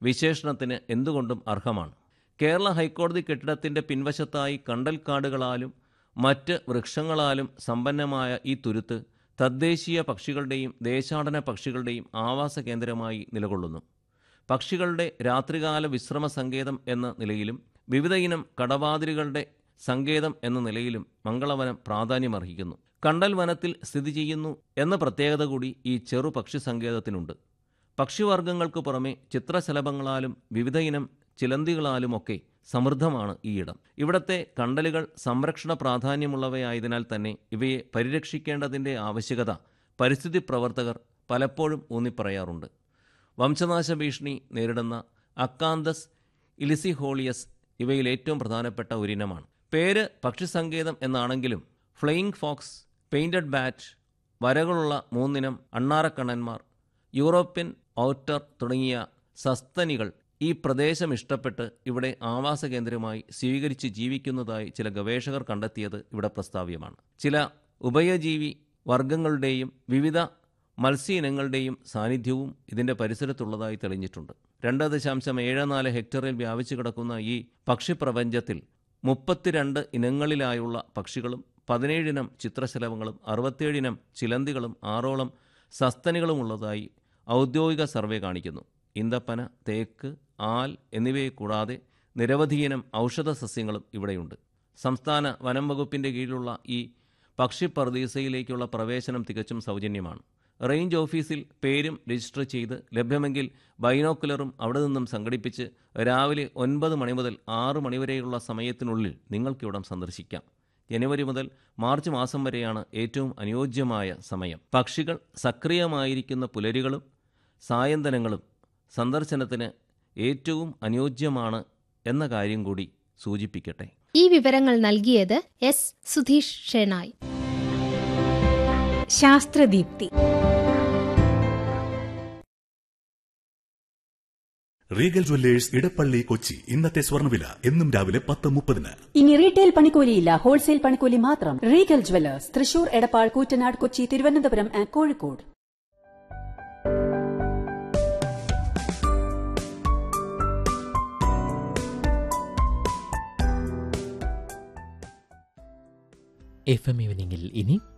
വിശേഷണത്തിന് എന്തുകൊണ്ടും അർഹമാണ് കേരള ഹൈക്കോടതി കെട്ടിടത്തിന്റെ പിൻവശത്തായി കണ്ടൽക്കാടുകളാലും മറ്റ് വൃക്ഷങ്ങളാലും സമ്പന്നമായ ഈ തുരുത്ത് തദ്ദേശീയ പക്ഷികളുടെയും ദേശാടന പക്ഷികളുടെയും ആവാസ കേന്ദ്രമായി നിലകൊള്ളുന്നു പക്ഷികളുടെ രാത്രികാല വിശ്രമ സങ്കേതം എന്ന നിലയിലും വിവിധ ഇനം കടവാതിലുകളുടെ സങ്കേതം എന്ന നിലയിലും മംഗളവനം പ്രാധാന്യമർഹിക്കുന്നു കണ്ടൽ വനത്തിൽ സ്ഥിതി ചെയ്യുന്നു എന്ന പ്രത്യേകത കൂടി ഈ ചെറു പക്ഷി സങ്കേതത്തിനുണ്ട് പക്ഷിവർഗങ്ങൾക്ക് പുറമെ ചിത്രശലഭങ്ങളാലും വിവിധ ഇനം ചിലന്തികളാലുമൊക്കെ സമൃദ്ധമാണ് ഈ ഇടം ഇവിടത്തെ കണ്ടലുകൾ സംരക്ഷണ പ്രാധാന്യമുള്ളവയായതിനാൽ തന്നെ ഇവയെ പരിരക്ഷിക്കേണ്ടതിൻ്റെ ആവശ്യകത പരിസ്ഥിതി പ്രവർത്തകർ പലപ്പോഴും ഊന്നിപ്പറയാറുണ്ട് വംശനാശ ഭീഷണി നേരിടുന്ന അക്കാന്തസ് ഇലിസിഹോളിയസ് ഇവയിൽ ഏറ്റവും പ്രധാനപ്പെട്ട ഒരിനമാണ് പേര് പക്ഷിസങ്കേതം എന്നാണെങ്കിലും ഫ്ലെയിങ് ഫോക്സ് പെയിന്റഡ് ബാറ്റ് വരകളുള്ള മൂന്നിനം അണ്ണാറക്കണ്ണന്മാർ യൂറോപ്യൻ ഔട്ടർ തുടങ്ങിയ സസ്തനികൾ ഈ പ്രദേശം ഇഷ്ടപ്പെട്ട് ഇവിടെ ആവാസ കേന്ദ്രമായി സ്വീകരിച്ച് ജീവിക്കുന്നതായി ചില ഗവേഷകർ കണ്ടെത്തിയത് ഇവിടെ പ്രസ്താവ്യമാണ് ചില ഉഭയജീവി വർഗങ്ങളുടെയും വിവിധ മത്സ്യ ഇനങ്ങളുടെയും സാന്നിധ്യവും ഇതിൻ്റെ പരിസരത്തുള്ളതായി തെളിഞ്ഞിട്ടുണ്ട് രണ്ട് ദശാംശം ഏഴ് നാല് ഹെക്ടറിൽ വ്യാപിച്ചു കിടക്കുന്ന ഈ പക്ഷിപ്രപഞ്ചത്തിൽ മുപ്പത്തിരണ്ട് ഇനങ്ങളിലായുള്ള പക്ഷികളും പതിനേഴിനം ചിത്രശലഭങ്ങളും അറുപത്തേഴിനം ചിലന്തികളും ആറോളം സസ്തനികളും ഉള്ളതായി ഔദ്യോഗിക സർവേ കാണിക്കുന്നു ഇന്തപ്പന തേക്ക് ആൽ എന്നിവയെ കൂടാതെ നിരവധിയിനം ഔഷധ സസ്യങ്ങളും ഇവിടെയുണ്ട് സംസ്ഥാന വനം വകുപ്പിൻ്റെ കീഴിലുള്ള ഈ പക്ഷി പർദീസയിലേക്കുള്ള പ്രവേശനം തികച്ചും സൗജന്യമാണ് റേഞ്ച് ഓഫീസിൽ പേരും രജിസ്റ്റർ ചെയ്ത് ലഭ്യമെങ്കിൽ ബൈനോക്കുലറും അവിടെ നിന്നും സംഘടിപ്പിച്ച് രാവിലെ ഒൻപത് മണി മുതൽ ആറ് മണിവരെയുള്ള സമയത്തിനുള്ളിൽ നിങ്ങൾക്കിവിടം സന്ദർശിക്കാം ജനുവരി മുതൽ മാർച്ച് മാസം വരെയാണ് ഏറ്റവും അനുയോജ്യമായ സമയം പക്ഷികൾ സക്രിയമായിരിക്കുന്ന പുലരികളും സായന്തനങ്ങളും സന്ദർശനത്തിന് ഏറ്റവും അനുയോജ്യമാണ് എന്ന കാര്യം കൂടി സൂചിപ്പിക്കട്ടെ ഈ വിവരങ്ങൾ നൽകിയത് S Sudheesh Shenoy Sasthradeepthi Regal Jewellers Edappally Kochi ഇന്നത്തെ സ്വർണ്ണവില എന്നും രാവിലെ പത്ത് മുപ്പതിന് ഇനി റീറ്റെയിൽ പണിക്കൂലിയില്ല ഹോൾസെയിൽ പണിക്കൂലി മാത്രം Regal Jewellers Thrissur Edappal Koottanad Kochi Thiruvananthapuram and Kozhikode F M ഈവനിങ്ങിൽ ഇനി